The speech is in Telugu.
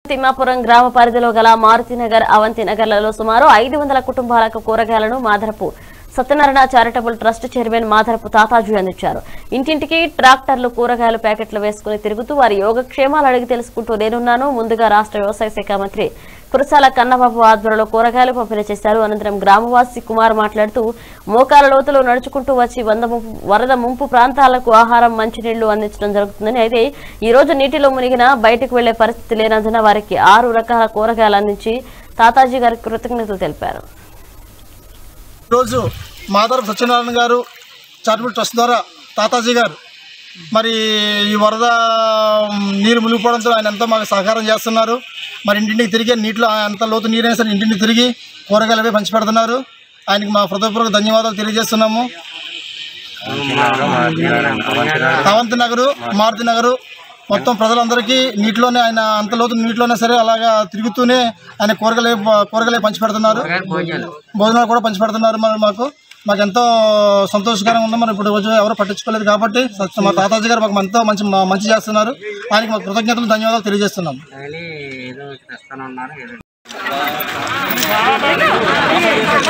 తిమ్మాపురం గ్రామ పరిధిలో గల మారుతినగర్ అవంతి నగర్లలో సుమారు ఐదు వందల కుటుంబాలకు కూరగాయలను Madarapu Satyanarayana charitable trust chairman Madarapu Tataji అందించారు ఇంటింటికి ట్రాక్టర్లు కూరగాయలు ప్యాకెట్లు వేసుకుని తిరుగుతూ వారి యోగక్షేమాలు అడిగి తెలుసుకుంటూ నేనున్నాను ముందుగా రాష్ట్ర వ్యవసాయ శాఖ మంత్రి కురసాల కన్నబాబు ఆధ్వర్యంలో కూరగాయలు పంపిణీ చేశారు అనంతరం గ్రామవాసి కుమార్ మాట్లాడుతూ మోకాల లోతులో నడుచుకుంటూ వచ్చి వంద ముంపు వరద ముంపు ప్రాంతాలకు ఆహారం మంచినీళ్లు అందించడం జరుగుతుందని అయితే ఈ రోజు నీటిలో మునిగిన బయటకు వెళ్లే పరిస్థితి లేనందున వారికి ఆరు రకాల కూరగాయలు అందించి తాతాజీ గారికి కృతజ్ఞతలు తెలిపారు ఈరోజు మాధవ సత్యనారాయణ గారు చారిటబుల్ ట్రస్ట్ ద్వారా తాతాజీ గారు మరి ఈ వరద మ్, నీరు మునిగిపోవడంతో ఆయన ఎంతో మాకు సహకారం చేస్తున్నారు మరి ఇంటింటికి తిరిగి నీటిలో ఎంత లోతు నీరైనా సరే ఇంటింటికి తిరిగి కూరగాయలు అవి పంచిపెడుతున్నారు ఆయనకి మా హృదయపూర్వక ధన్యవాదాలు తెలియజేస్తున్నాము అవంతి నగరు మారుతి నగరు మొత్తం ప్రజలందరికీ నీటిలోనే ఆయన అంత లోతు నీటిలోనే సరే అలాగా తిరుగుతూనే ఆయన కూరగాయలు కూరగాయలు పంచి పెడుతున్నారు భోజనాలు కూడా పంచి పెడుతున్నారు మరి మాకు మాకు ఎంతో సంతోషకరంగా ఉంది మరి ఇప్పుడు రోజు ఎవరు పట్టించుకోలేదు కాబట్టి సత్య- మా తాతాజీ గారు మాకు ఎంతో మంచి మంచి చేస్తున్నారు ఆయనకి మా కృతజ్ఞతలు ధన్యవాదాలు తెలియజేస్తున్నాం డైలీ ఏదో తెస్తానన్నారు ఏదో